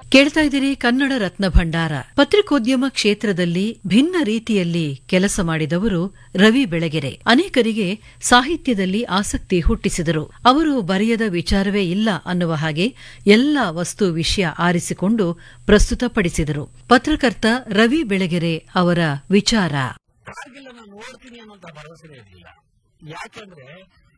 ಕೇಳ್ತಾ ಇದ್ದೀರಿ ಕನ್ನಡ ರತ್ನ ಭಂಡಾರ ಪತ್ರಿಕೋದ್ಯಮ ಕ್ಷೇತ್ರದಲ್ಲಿ ಭಿನ್ನ ರೀತಿಯಲ್ಲಿ ಕೆಲಸ ಮಾಡಿದವರು ರವಿ ಬೆಳಗೆರೆ ಅನೇಕರಿಗೆ ಸಾಹಿತ್ಯದಲ್ಲಿ ಆಸಕ್ತಿ ಹುಟ್ಟಿಸಿದರು ಅವರು ಬರೆಯದ ವಿಚಾರವೇ ಇಲ್ಲ ಅನ್ನುವ ಹಾಗೆ ಎಲ್ಲ ವಸ್ತು ವಿಷಯ ಆರಿಸಿಕೊಂಡು ಪ್ರಸ್ತುತಪಡಿಸಿದರು ಪತ್ರಕರ್ತ ರವಿ ಬೆಳಗೆರೆ ಅವರ ವಿಚಾರ ಕಾರ್ಗಿಲ್ ನಾನು ನೋಡ್ತೀನಿ ಅನ್ನೋಂತ ಭರವಸೆ ಇರಲಿಲ್ಲ ಯಾಕಂದ್ರೆ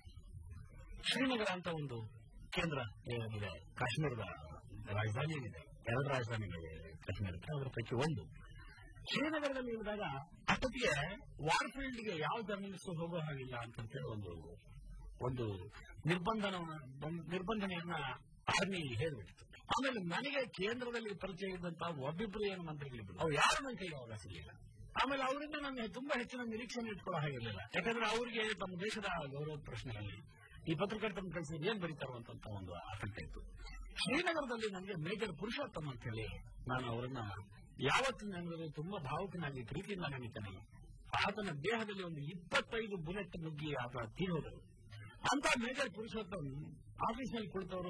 ಶ್ರೀನಗರ ಅಂತ ಒಂದು ಕೇಂದ್ರ ಏನಿದೆ ಕಾಶ್ಮೀರದ ರಾಜಧಾನಿ ಇದೆ ಎರಡು ರಾಜಧಾನಿಗಳಿವೆ ಕಾಶ್ಮೀರಕ್ಕೆ ಅದರ ಪೈಕಿ ಒಂದು ಶ್ರೀನಗರದಲ್ಲಿ ಇಳಿದಾಗ ಅಷ್ಟೊತ್ತಿಗೆ ವಾರ್ಫೀಲ್ಡ್ಗೆ ಯಾವ ಜರ್ನಲಿಸ್ಟ್ ಹೋಗೋ ಹಾಗಿಲ್ಲ ಅಂತೇಳಿ ಒಂದು ಒಂದು ನಿರ್ಬಂಧನ ನಿರ್ಬಂಧನೆಯನ್ನ ಆರ್ಮಿ ಹೇಳ್ಬಿಟ್ಟಿತ್ತು ಆಮೇಲೆ ನನಗೆ ಕೇಂದ್ರದಲ್ಲಿ ಪರಿಚಯ ಇದ್ದಂತ ಒಬ್ಬಿಬ್ರು ಏನು ಮಂತ್ರಿಗಳಿದ್ರು ಅವ್ರು ಯಾರು ನನ್ನ ಕೈಗೆ ಅವಾಗ ಸಿಗಲಿಲ್ಲ ಆಮೇಲೆ ಅವರಿಂದ ನಾನು ತುಂಬಾ ಹೆಚ್ಚಿನ ನಿರೀಕ್ಷೆಯನ್ನು ಇಟ್ಕೊಳ್ಳೋ ಹಾಗಿರಲಿಲ್ಲ ಯಾಕಂದ್ರೆ ಅವರಿಗೆ ತಮ್ಮ ದೇಶದ ಗೌರವ ಪ್ರಶ್ನೆಗಳಲ್ಲಿ ಈ ಪತ್ರಕರ್ತನ ಕಳಿಸಿ ಏನ್ ಬರೀತಾರೋ ಅಂತ ಒಂದು ಆತಂಕ ಇತ್ತು ಶ್ರೀನಗರದಲ್ಲಿ ನನಗೆ ಮೇಜರ್ ಪುರುಷೋತ್ತಮ ಅಂತ ಹೇಳಿ ನಾನು ಅವರನ್ನ ಯಾವತ್ತು ನನಗೆ ತುಂಬಾ ಭಾವುಕನಾಗಿ ಪ್ರೀತಿಯಿಂದ ನೆನೀತೇನೆ ಆತನ ದೇಹದಲ್ಲಿ ಒಂದು ಇಪ್ಪತ್ತೈದು ಬುಲೆಟ್ ನುಗ್ಗಿ ಆತ ತೀರೋದರು ಅಂತ ಮೇಜರ್ ಪುರುಷೋತ್ತಮ್ ಆಫೀಸ್ನಲ್ಲಿ ಕುಳಿತವರು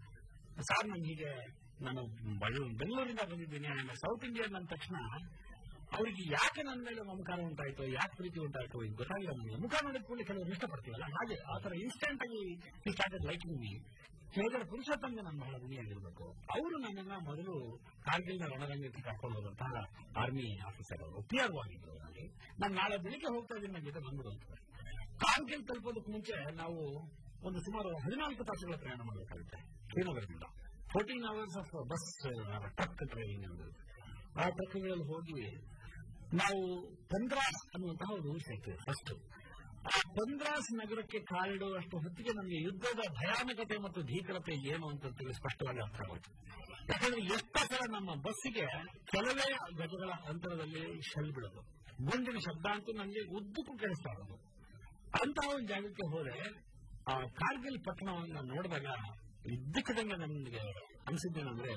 ಸರ್ ನಾನು ಹೀಗೆ ನಾನು ಬಳ್ಳ- ಬೆಂಗಳೂರಿಂದ ಬಂದಿದ್ದೀನಿ ಆಮೇಲೆ ಸೌತ್ ಇಂಡಿಯನ್ ಅಂದ ತಕ್ಷಣ ಅವರಿಗೆ ಯಾಕೆ ನನ್ನ ಮೇಲೆ ಮಮಕಾರ ಉಂಟಾಯ್ತು ಯಾಕೆ ಪ್ರೀತಿ ಉಂಟಾಯ್ತು ಇದು ಗೊತ್ತಾಗಿಲ್ಲ ನನಗೆ ಮುಖ ನೋಡಿದ ಕೂಡಲೇ ಕೆಲವರು ಇಷ್ಟಪಡ್ತೀವಲ್ಲ ಹಾಗೆ ಆ ಥರ ಇನ್ಸ್ಟೆಂಟ್ ಆಗಿ ಈ ಸ್ಟಾರ್ಟೆಡ್ ಲೈಕಿಂಗ್ ಮೀ ಹೇಗರ ಪುರುಷೋತ್ತಮ್ಗೆ ನಾನು ಬಹಳ ಋಣಿಯಾಗಿರ್ಬೇಕು ಅವರು ನನ್ನನ್ನ ಮೊದಲು ಕಾರ್ಗಿಲ್ನ ರಣರಂಗಕ್ಕೆ ಕರ್ಕೊಂಡು ಹೋದಂತಹ ಆರ್ಮಿ ಆಫೀಸರ್ ಅವರು ಪಿ ಆರ್ ಆಗಿದ್ರು ನನಗೆ ನಾನು ನಾಳೆ ಬೆಳಿಗ್ಗೆ ಹೋಗ್ತಾ ಇದ್ದೀನಿ ನನ್ನ ಜೊತೆ ಬಂದ್ರು ಅಂತ ಕಾರ್ಗಿಲ್ ತಲುಪೋದಕ್ಕೆ ಮುಂಚೆ ನಾವು ಒಂದು ಸುಮಾರು ಹದಿನಾಲ್ಕು ತಾಸುಗಳ ಪ್ರಯಾಣ ಮಾಡಬೇಕಾಗುತ್ತೆ ಶ್ರೀನಗರದಿಂದ fourteen hours of bus truck driving ಅನ್ನೋದು ಆ ಟ್ರಕ್ಗಳಲ್ಲಿ ಹೋಗಿ ನಾವು ಪಂದ್ರಾಸ್ ಅನ್ನುವಂತಹ ಒಂದು ಊರು ಸೇರ್ತೇವೆ ಫಸ್ಟ್ ಆ ಪಂದ್ರಾಸ್ ನಗರಕ್ಕೆ ಕಾಲಿಡುವಷ್ಟು ಹೊತ್ತಿಗೆ ನಮಗೆ ಯುದ್ಧದ ಭಯಾನಕತೆ ಮತ್ತು ಭೀಕರತೆ ಏನು ಅಂತ ತಿಳಿ ಸ್ಪಷ್ಟವಾಗಿ ಅರ್ಥ ಆಗುತ್ತೆ ಯಾಕಂದ್ರೆ ಎಷ್ಟೋ ಸಲ ನಮ್ಮ ಬಸ್ಸಿಗೆ ಕೆಲವೇ ಗಜಗಳ ಅಂತರದಲ್ಲಿ ಶೆಲ್ ಬಿಡೋದು ಗುಂಡಿನ ಶಬ್ದ ಅಂತೂ ನನಗೆ ಉದ್ದಕ್ಕೂ ಕೇಳಿಸ್ತಾ ಇರೋದು ಅಂತಹ ಒಂದು ಜಾಗಕ್ಕೆ ಹೋದ್ರೆ ಆ ಕಾರ್ಗಿಲ್ ಪಟ್ಟಣವನ್ನ ನೋಡಿದಾಗ ಇದ್ದಕ್ಕಿದಂಗೆ ನನಗೆ ಅನಿಸಿದ್ದೇನೆಂದ್ರೆ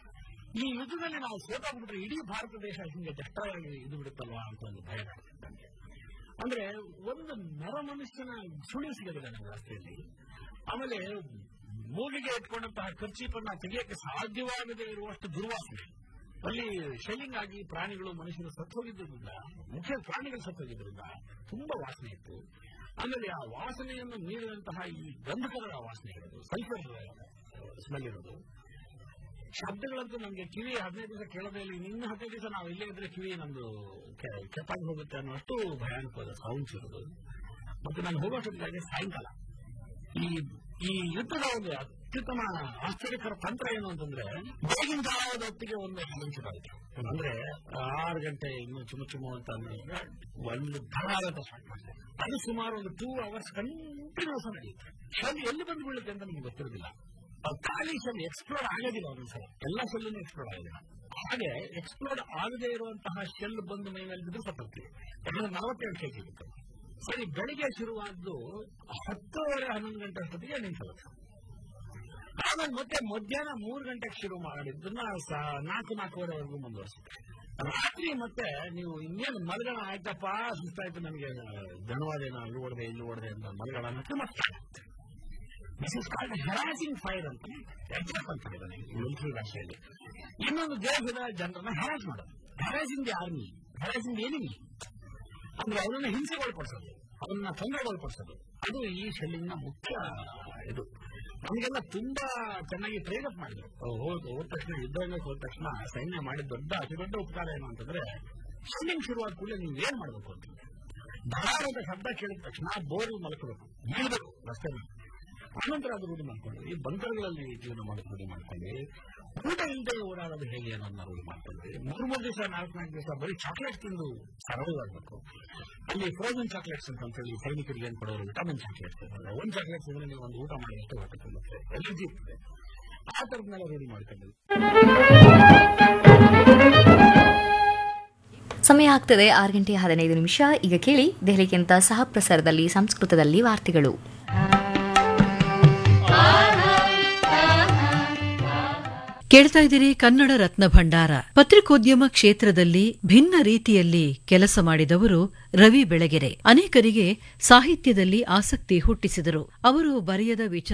ಈ ಯುದ್ಧದಲ್ಲಿ ನಾವು ಸೋತಾಗ್ಬಿಟ್ರೆ ಇಡೀ ಭಾರತ ದೇಶ ಹಿಂಗೆ ದಷ್ಟವಾಗಿ ಇದು ಬಿಡುತ್ತಲ್ವಾ ಅಂತ ಒಂದು ಭಯ ಕಾಡ್ತಿತ್ತು ನನಗೆ ಅಂದ್ರೆ ಒಂದು ನರ ಮನುಷ್ಯನ ಸುಳಿವು ಸಿಗೋದಿಲ್ಲ ನಮ್ಮ ರಸ್ತೆಯಲ್ಲಿ ಆಮೇಲೆ ಮೂಗಿಗೆ ಇಟ್ಕೊಂಡಂತಹ ಖರ್ಚೀಪನ್ನ ತೆಗೆಯಕ್ಕೆ ಸಾಧ್ಯವಾಗದೇ ಇರುವಷ್ಟು ದುರ್ವಾಸನೆ ಅಲ್ಲಿ ಶೆಲ್ಲಿಂಗ್ ಆಗಿ ಪ್ರಾಣಿಗಳು ಮನುಷ್ಯರು ಸತ್ತು ಹೋಗಿದ್ದರಿಂದ ಮುಖ್ಯ ಪ್ರಾಣಿಗಳು ಸತ್ತು ಹೋಗಿದ್ರಿಂದ ತುಂಬಾ ವಾಸನೆ ಇತ್ತು ಆಮೇಲೆ ಆ ವಾಸನೆಯನ್ನು ಮೀರಿದಂತಹ ಈ ಗಂಧಕದ ವಾಸನೆ ಇರೋದು ಸಲ್ಫರ್ ಸ್ಮೆಲ್ ಇರೋದು ಶಬ್ದಗಳಂತೂ ನಮಗೆ ಕಿವಿ ಹದಿನೈದು ದಿವಸ ಕೇಳೋದೇ ಇಲ್ಲ ಇನ್ನು ಹದಿನೈದು ದಿವಸ ನಾವು ಇಲ್ಲೇ ಇದ್ರೆ ಕಿವಿ ನಮ್ದು ಕೆ- ಕೆಪ್ಪಾಗಿ ಹೋಗುತ್ತೆ ಅನ್ನೋಷ್ಟು ಭಯಾನಕವಾದ ಸೌಂಡ್ಸ್ ಇರೋದು ಮತ್ತು ನಾನು ಹೋಗೋಷ್ಟೊತ್ತಿಗೆ ಸಾಯಂಕಾಲ ಈ ಈ ಯುದ್ಧದ ಒಂದು ಅತ್ಯುತ್ತಮ ಆಶ್ಚರ್ಯಕರ ತಂತ್ರ ಏನು ಅಂತಂದ್ರೆ ಬೆಳಗಿನ ಜಾವದ ಹೊತ್ತಿಗೆ ಒಂದು ಮುಂಚಿತಾಯಿತು ಅಂದ್ರೆ ಆರು ಗಂಟೆ ಇನ್ನು ಚುಮು ಚುಮು ಅಂತ ಅಂದ್ರೆ ಒಂದು ಧನಾರ ಅಂತ ಸ್ಟಾರ್ಟ್ ಮಾಡ್ತಾರೆ ಅದು ಸುಮಾರು ಒಂದು ಟೂ ಅವರ್ಸ್ ಕಂಟಿನ್ಯೂಸ್ ನಡೆಯುತ್ತೆ ಶೆಲ್ ಎಲ್ಲಿ ಬಂದು ಬೀಳುತ್ತೆ ಅಂತ ನಿಮ್ಗೆ ಗೊತ್ತಿರೋದಿಲ್ಲ ಅದು ಖಾಲಿ ಶೆಲ್ ಎಕ್ಸ್ಪ್ಲೋರ್ ಆಗೋದಿಲ್ಲ ಒಂದೊಂದ್ಸಲ ಎಲ್ಲ ಶೆಲ್ಲೂ ಎಕ್ಸ್ಪ್ಲೋರ್ ಆಗೋದಿಲ್ಲ ಹಾಗೆ ಎಕ್ಸ್ಪ್ಲೋರ್ ಆಗದೇ ಇರುವಂತಹ ಶೆಲ್ ಬಂದು ಮೈ ಮೇಲೆ ಬಿದ್ದು ಸತ್ತೋಗ್ತೀವಿ ಯಾಕಂದ್ರೆ ನಲವತ್ತೇಳು ಕೆಜಿ ಇರುತ್ತೆ ಸರಿ ಬೆಳಿಗ್ಗೆ ಶುರುವಾದ್ದು ಹತ್ತುವರೆ ಹನ್ನೊಂದು ಗಂಟೆ ಅಷ್ಟೊತ್ತಿಗೆ ನಿಂತಿರುತ್ತೆ ಆಮೇಲೆ ಮತ್ತೆ ಮಧ್ಯಾಹ್ನ ಮೂರು ಗಂಟೆಗೆ ಶುರು ಮಾಡಿದ್ದನ್ನ ಸ- ನಾಲ್ಕು ನಾಲ್ಕೂವರೆವರೆಗೂ ಮುಂದುವರಿಸುತ್ತೆ ರಾತ್ರಿ ಮತ್ತೆ ನೀವು ಇನ್ನೇನು ಮಲಗೋಣ ಆಯ್ತಪ್ಪ ಸುಸ್ತಾಯ್ತು ನನಗೆ ಜನವಾದೇನ ಅಲ್ಲಿ ಓಡದೆ ಇಲ್ಲಿ ಓಡದೆ ಅಂತ ಮಲಗೋಣ ಅನ್ನೋಕ್ಕೆ ಮತ್ತೆ this is called harassing fire ಅಂತ ಎಚ್ ಎಫ್ ಅಂತ ಹೇಳಿದಾನೆ ಮಿಲಿಟರಿ ಭಾಷೆಯಲ್ಲಿ ಇನ್ನೊಂದು ದೇಶದ ಜನರನ್ನ ಹೆರಾಸ್ ಮಾಡೋದು harassing the army harassing enemy ಅಂದ್ರೆ ಅವರನ್ನ ಹಿಂಸೆಗೊಳಪಡಿಸೋದು ಅವನ್ನ ತೊಂದರೆಗೊಳಪಡಿಸೋದು ಅದು ಈ ಶೆಲ್ಲಿಂಗ್ನ ಮುಖ್ಯ ಇದು ನಮಗೆಲ್ಲ ತುಂಬಾ ಚೆನ್ನಾಗಿ ಟ್ರೈನ್ ಅಪ್ ಮಾಡಿದ್ರು ಹೋದ ಹೋದ ತಕ್ಷಣ ಯುದ್ಧರಂಗಕ್ಕೆ ಹೋದ ತಕ್ಷಣ ಸೈನ್ಯ ಮಾಡಿದ ದೊಡ್ಡ ಅತಿ ದೊಡ್ಡ ಉಪಕಾರ ಏನು ಅಂತಂದ್ರೆ ಶೆಲ್ಲಿಂಗ್ ಶುರುವಾದ ಕೂಡಲೇ ನೀವು ಏನ್ ಮಾಡಬೇಕು ಅಂತ ಧಾರಾಳದ ಶಬ್ದ ಕೇಳಿದ ತಕ್ಷಣ ಬೋರ್ಲ್ ಮಲಕಬೇಕು ಬೀಳ್ಬೇಕು ರಸ್ತೆನ ಆನಂತರ ಅದು ರೂಢಿ ಮಾಡ್ಕೊಂಡ್ವಿ ಬಂಕರ್ಗಳಲ್ಲಿ ಜೀವನ ಮಾಡೋದು ರೂಢಿ ಮಾಡ್ಕೊಂಡ್ವಿ ಊಟ ಇಲ್ಲದೆ ಓಡಾಡೋದು ಹೇಗೆ ಅನ್ನೋದನ್ನ ರೂಢಿ ಮಾಡ್ಕೊಂಡ್ವಿ ಮೂರು ಮೂರು ದಿವಸ ನಾಲ್ಕು ನಾಲ್ಕು ದಿವಸ ಬರೀ ಚಾಕ್ಲೇಟ್ ತಿಂದು ಸರಳವಾಗಬೇಕು ಅಲ್ಲಿ ಫ್ರೋಸನ್ ಚಾಕ್ಲೇಟ್ಸ್ ಅಂತ ಹೇಳಿ ಸೈನಿಕರಿಗೆ ಏನ್ ಕೊಡೋರು ವಿಟಮಿನ್ ಚಾಕ್ಲೇಟ್ಸ್ ಒಂದು ಚಾಕ್ಲೇಟ್ಸ್ ಇದ್ರೆ ನೀವು ಒಂದು ಊಟ ಮಾಡಿ ಎಷ್ಟು ಹೊಟ್ಟೆ ತುಂಬುತ್ತೆ ಎಲರ್ಜಿ ಇರ್ತದೆ ಆ ಥರದ್ನೆಲ್ಲ ರೂಢಿ ಮಾಡ್ಕೊಂಡ್ವಿ ಸಮಯ ಆಗ್ತದೆ ಆರು ಗಂಟೆ ಹದಿನೈದು ನಿಮಿಷ ಈಗ ಕೇಳಿ ದೆಹಲಿಗಿಂತ ಸಹ ಪ್ರಸಾರದಲ್ಲಿ ಸಂಸ್ಕೃತದಲ್ಲಿ ವಾರ್ತೆಗಳು ಕೇಳ್ತಾ ಇದ್ದೀರಿ ಕನ್ನಡ ರತ್ನ ಭಂಡಾರ ಪತ್ರಿಕೋದ್ಯಮ ಕ್ಷೇತ್ರದಲ್ಲಿ ಭಿನ್ನ ರೀತಿಯಲ್ಲಿ ಕೆಲಸ ಮಾಡಿದವರು ರವಿ ಬೆಳಗೆರೆ ಅನೇಕರಿಗೆ ಸಾಹಿತ್ಯದಲ್ಲಿ ಆಸಕ್ತಿ ಹುಟ್ಟಿಸಿದರು ಅವರು ಬರೆಯದ ವಿಚಾರ